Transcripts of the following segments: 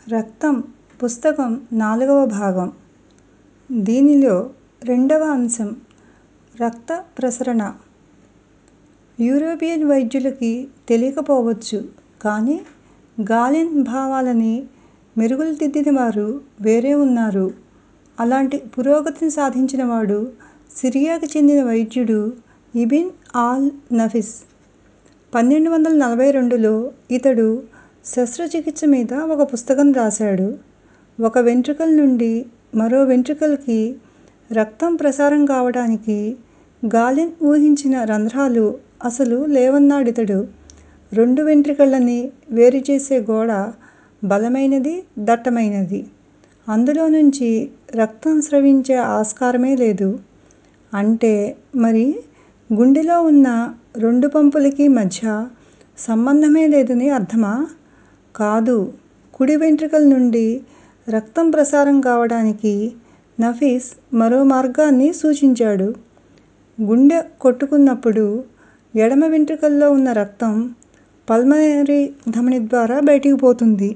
రక్తం పుస్తకం నాలుగవ భాగం దీనిలో రెండవ అంశం రక్త ప్రసరణ యూరోపియన్ వైద్యులకి తెలియకపోవచ్చు కానీ గాలెన్ భావాలని మెరుగుదిద్దిన వారు వేరే ఉన్నారు. అలాంటి పురోగతిని సాధించినవాడు సిరియాకి చెందిన వైద్యుడు ఇబిన్ ఆల్ నఫీస్. పన్నెండు వందల నలభై రెండులో ఇతడు శస్త్రచికిత్స మీద ఒక పుస్తకం రాశాడు. ఒక వెంట్రుకల నుండి మరో వెంట్రుకలకి రక్తం ప్రసారం కావటానికి గాలెన్ ఊహించిన రంధ్రాలు అసలు లేవన్నాడితడు. రెండు వెంట్రుకలని వేరుచేసే గోడ బలమైనది, దట్టమైనది. అందులో నుంచి రక్తం స్రవించే ఆస్కారమే లేదు. అంటే మరి గుండెలో ఉన్న రెండు పంపులకి మధ్య సంబంధమే లేదని అర్థమా? కాదు కుడి వెంట్రుకల నుండి రక్తం ప్రసారం కావటానికి నఫీస్ మరో మార్గాన్ని సూచించాడు. గుండె కొట్టుకున్నప్పుడు ఎడమ వెంట్రుకలో ఉన్న రక్తం పల్మనరీ ధమని ద్వారా బయటికి పోతుంది.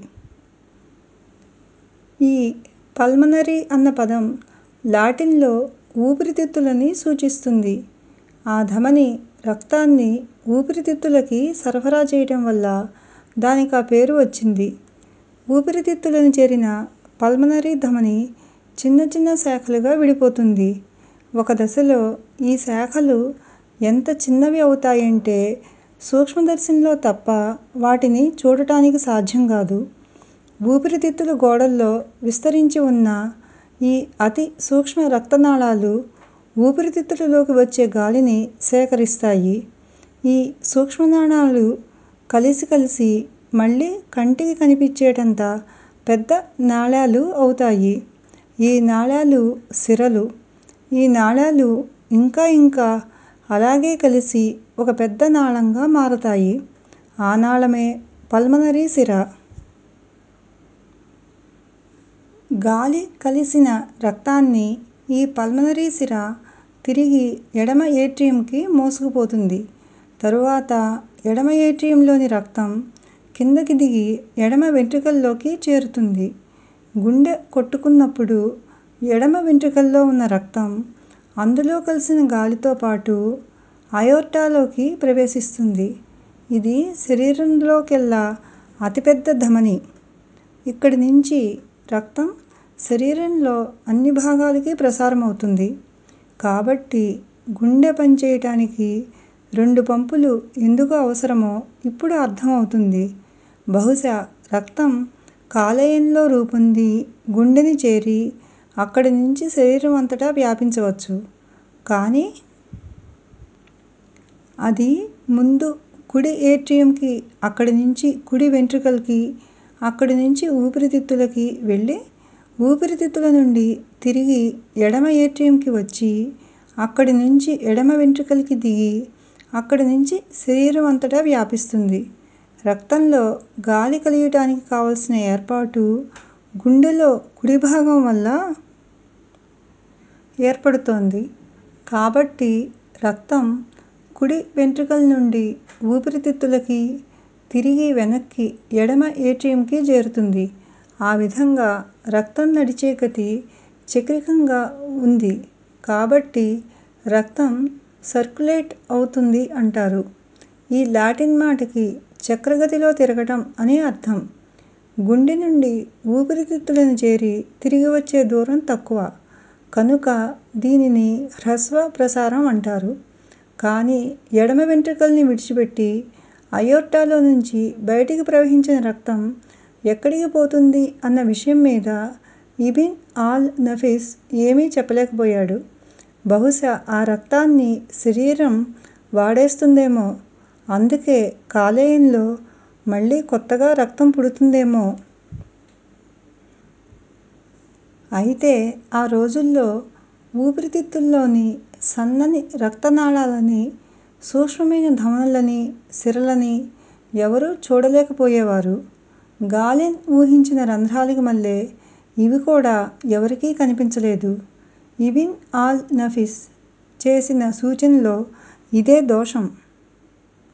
ఈ పల్మనరీ అన్న పదం లాటిన్ లో ఊపిరితిత్తులని సూచిస్తుంది. ఆ ధమని రక్తాన్ని ఊపిరితిత్తులకి సరఫరా చేయటం వల్ల దానికా పేరు వచ్చింది. ఊపిరితిత్తులని చేరిన పల్మనరీ ధమని చిన్న చిన్న శాఖలుగా విడిపోతుంది. ఒక దశలో ఈ శాఖలు ఎంత చిన్నవి అవుతాయంటే సూక్ష్మదర్శినిలో తప్ప వాటిని చూడటానికి సాధ్యం కాదు. ఊపిరితిత్తుల గోడల్లో విస్తరించి ఉన్న ఈ అతి సూక్ష్మ రక్తనాళాలు ఊపిరితిత్తులలోకి వచ్చే గాలిని సేకరిస్తాయి. ఈ సూక్ష్మనాళాలు కలిసి కలిసి మళ్ళీ కంటికి కనిపించేటంత పెద్ద నాళాలు అవుతాయి. ఈ నాళాలు సిరలు. ఈ నాళాలు ఇంకా ఇంకా అలాగే కలిసి ఒక పెద్ద నాళంగా మారతాయి. ఆ నాళమే పల్మనరీ సిర. గాలి కలిసిన రక్తాన్ని ఈ పల్మనరీ సిర తిరిగి ఎడమ ఏట్రియంకి మోసుకుపోతుంది. తరువాత ఎడమ ఏట్రియంలోని రక్తం కిందకి దిగి ఎడమ వెంట్రుకల్లోకి చేరుతుంది. గుండె కొట్టుకున్నప్పుడు ఎడమ వెంట్రుకలో ఉన్న రక్తం అందులో కలిసిన గాలితో పాటు అయోర్టాలోకి ప్రవేశిస్తుంది. ఇది శరీరంలోకెల్లా అతిపెద్ద ధమని. ఇక్కడి నుంచి రక్తం శరీరంలో అన్ని భాగాలకి ప్రసారమవుతుంది. కాబట్టి గుండె పనిచేయటానికి రెండు పంపులు ఎందుకు అవసరమో ఇప్పుడు అర్థం అవుతుంది. బహుశా రక్తం కాలేయంలో రూపొంది గుండెని చేరి అక్కడి నుంచి శరీరం అంతటా వ్యాపించవచ్చు. కానీ అది ముందు కుడి ఏట్రియంకి అక్కడి నుంచి కుడి వెంట్రుకలకి అక్కడి నుంచి ఊపిరితిత్తులకి వెళ్ళి ఊపిరితిత్తుల నుండి తిరిగి ఎడమ ఏట్రియంకి వచ్చి అక్కడి నుంచి ఎడమ వెంట్రుకలకి దిగి అక్కడి నుంచి శరీరం అంతటా వ్యాపిస్తుంది. రక్తంలో గాలి కలియటానికి కావలసిన ఏర్పాటు గుండెలో కుడి భాగం వల్ల ఏర్పడుతోంది. కాబట్టి రక్తం కుడి వెంట్రుకల నుండి ఊపిరితిత్తులకి తిరిగి వెనక్కి ఎడమ ఏట్రియంకి చేరుతుంది. ఆ విధంగా రక్తం నడిచే గతి చక్రికంగా ఉంది కాబట్టి రక్తం సర్క్యులేట్ అవుతుంది అంటారు. ఈ లాటిన్ మాటకి చక్రగతిలో తిరగటం అని అర్థం. గుండె నుండి ఊపిరితిత్తులని చేరి తిరిగి వచ్చే దూరం తక్కువ. కనుక దీనిని హ్రస్వ ప్రసారం అంటారు. కానీ ఎడమ వెంట్రుకల్ని విడిచిపెట్టి అయోర్టాలో నుంచి బయటికి ప్రవహించిన రక్తం ఎక్కడికి పోతుంది అన్న విషయం మీద ఇబిన్ ఆల్ నఫీస్ ఏమీ చెప్పలేకపోయాడు. బహుశా ఆ రక్తాన్ని శరీరం వాడేస్తుందేమో. అందుకే కాలేయంలో మళ్ళీ కొత్తగా రక్తం పుడుతుందేమో. అయితే ఆ రోజుల్లో ఊపిరితిత్తుల్లోని సన్నని రక్తనాళాలని, సూక్ష్మమైన ధమనులని, సిరలని ఎవరూ చూడలేకపోయేవారు. గాలెన్ ఊహించిన రంధ్రాలకి మల్లే ఇవి కూడా ఎవరికీ కనిపించలేదు. ఇబిన్ ఆల్ నఫీస్ చేసిన సూచనలో ఇదే దోషం.